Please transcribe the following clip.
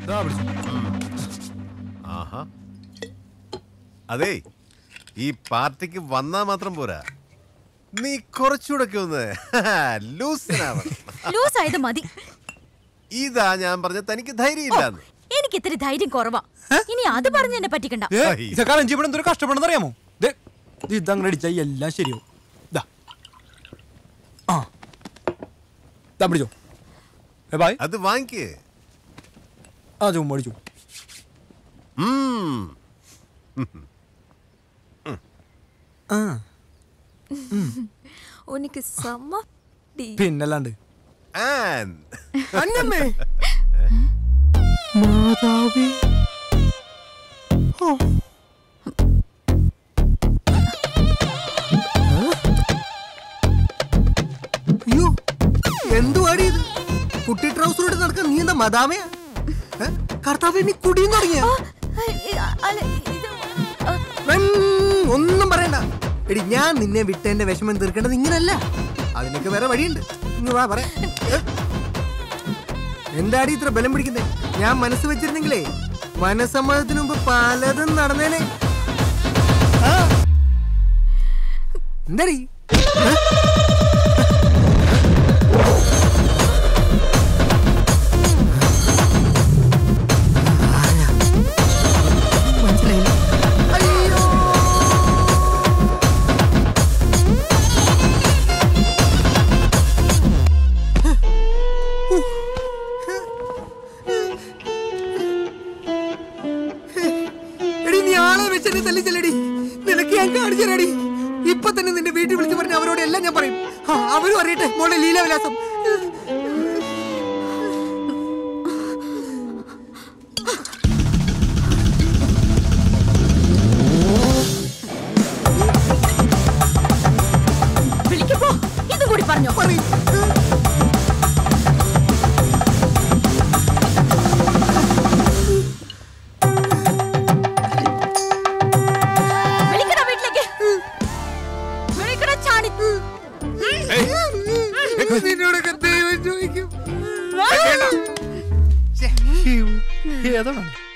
ദാ പിടിച്ചു. ആഹാ അതെ ഈ പാർട്ടിക്ക് വന്നാ മാത്രം പോരാ നീ കുറച്ചുകൂടെ ഒക്കെ ഒന്ന് ലൂസിനാവണം ലൂസ് ആയത് മതി ഇതാ ഞാൻ പറഞ്ഞ തനിക്ക് ധൈര്യമില്ലാന്ന് എനിക്ക് ഇത്തിരി ധൈര്യം കുറവാ ഇനി അത് പറഞ്ഞ് എന്നെ പറ്റിക്കണ്ട ഏ, ഇതൊക്കെ അലഞ്ചി ഇവിടെ എന്തൊരു കഷ്ടപ്പെടുന്ന അറിയാമോ ദേ, ഇത് ഇതങ്ങനെ അടിച്ചാൽ എല്ലാം ശരിയാവും ദാ ആ ദാ പിടിച്ചോ ഏ ബായ് അത് വാങ്ങിക്കേ ആ ചുമ്മാ അടിച്ചു ഉം. ആ ഉനിക്ക് സമ്മ പിന്നല്ലാണ്ട് ആൻ. അന്നമ്മേ മാതാവേ ഓ അയ്യോ എന്തുവാടി ഇത് കുട്ടി ട്രൗസർ ഇട്ട് നടക്കാൻ നീ എന്താ മദാമയാ ഏ? കർത്താവേ നീ കുടിയും തുടങ്ങിയ ഒന്നും പറയണ്ട എടി ഞാൻ നിന്നെ വിട്ടതിന്റെ വിഷമം തീർക്കേണ്ടത് ഇങ്ങനല്ല അതിനൊക്കെ വേറെ വഴിയുണ്ട് ഇങ്ങ് വാ പറയാം ഏ? എന്താടി ഇത്ര ബലം പിടിക്കുന്നേ ഞാൻ മനസ്സ് വെച്ചിരുന്നെങ്കിലേ മനസ്സമ്മതത്തിന് മുമ്പ് പലതും നടന്നേനെ ആ. എന്താടി ഏ? മനസ്സിലായില്ല അയ്യോ എടി നീ ആളെ വെച്ചെന്നെ തല്ലിച്ചല്ലടി നിനക്ക് ഞാൻ കാണിച്ചു തരാടി ഇപ്പൊ തന്നെ നിന്റെ വീട്ടിൽ വിളിച്ചു പറഞ്ഞ അവരോട് എല്ലാം ഞാൻ പറയും ആ, അവരും അറിയട്ടെ മോളെ ലീലാവിലാസം വിളിക്കുമ്പോ ഇതും കൂടി പറഞ്ഞോ പറയും വിളിക്കടാ വീട്ടിലേക്ക് വിളിക്കടാ ചാണി നിന്നോടൊക്കെ ദൈവം ചോദിക്കും ഏതാണ്